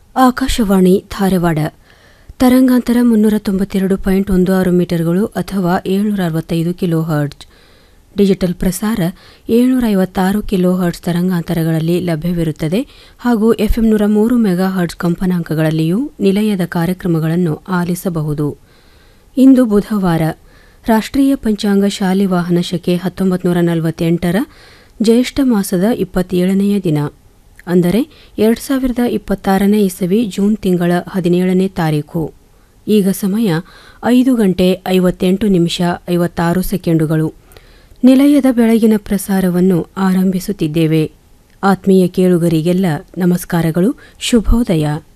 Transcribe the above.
ಆಕಾಶವಾಣಿ ಧಾರವಾಡ ತರಂಗಾಂತರ ಮುನ್ನೂರ ತೊಂಬತ್ತೆರಡು ಪಾಯಿಂಟ್ ಒಂದು ಆರು ಮೀಟರ್ಗಳು ಅಥವಾ ಏಳ್ನೂರ ಅರವತ್ತೈದು ಕಿಲೋ ಹರ್ಟ್ಜ್ ಡಿಜಿಟಲ್ ಪ್ರಸಾರ ಏಳ್ನೂರ ಐವತ್ತಾರು ಕಿಲೋ ಹರ್ಟ್ಜ್ ತರಂಗಾಂತರಗಳಲ್ಲಿ ಲಭ್ಯವಿರುತ್ತದೆ ಹಾಗೂ ಎಫ್ಎಂ ನೂರ ಮೂರು ಮೆಗಾ ಹರ್ಟ್ಜ್ ಕಂಪನಾಂಕಗಳಲ್ಲಿಯೂ ನಿಲಯದ ಕಾರ್ಯಕ್ರಮಗಳನ್ನು ಆಲಿಸಬಹುದು ಇಂದು ಬುಧವಾರ ರಾಷ್ಟ್ರೀಯ ಪಂಚಾಂಗ ಶಾಲಿವಾಹನ ಶಕೆ ಹತ್ತೊಂಬತ್ತು ನೂರ ನಲವತ್ತೆಂಟರ ಜ್ಯೇಷ್ಠ ಮಾಸದ ಇಪ್ಪತ್ತೇಳನೆಯ ದಿನ ಅಂದರೆ ಎರಡು ಸಾವಿರದ ಇಪ್ಪತ್ತಾರನೇ ಇಸವಿ ಜೂನ್ ತಿಂಗಳ ಹದಿನೇಳನೇ ತಾರೀಖು ಈಗ ಸಮಯ ಐದು ಗಂಟೆ ಐವತ್ತೆಂಟು ನಿಮಿಷ ಐವತ್ತಾರು ಸೆಕೆಂಡುಗಳು ನಿಲಯದ ಬೆಳಗಿನ ಪ್ರಸಾರವನ್ನು ಆರಂಭಿಸುತ್ತಿದ್ದೇವೆ ಆತ್ಮೀಯ ಕೇಳುಗರಿಗೆಲ್ಲ ನಮಸ್ಕಾರಗಳು ಶುಭೋದಯ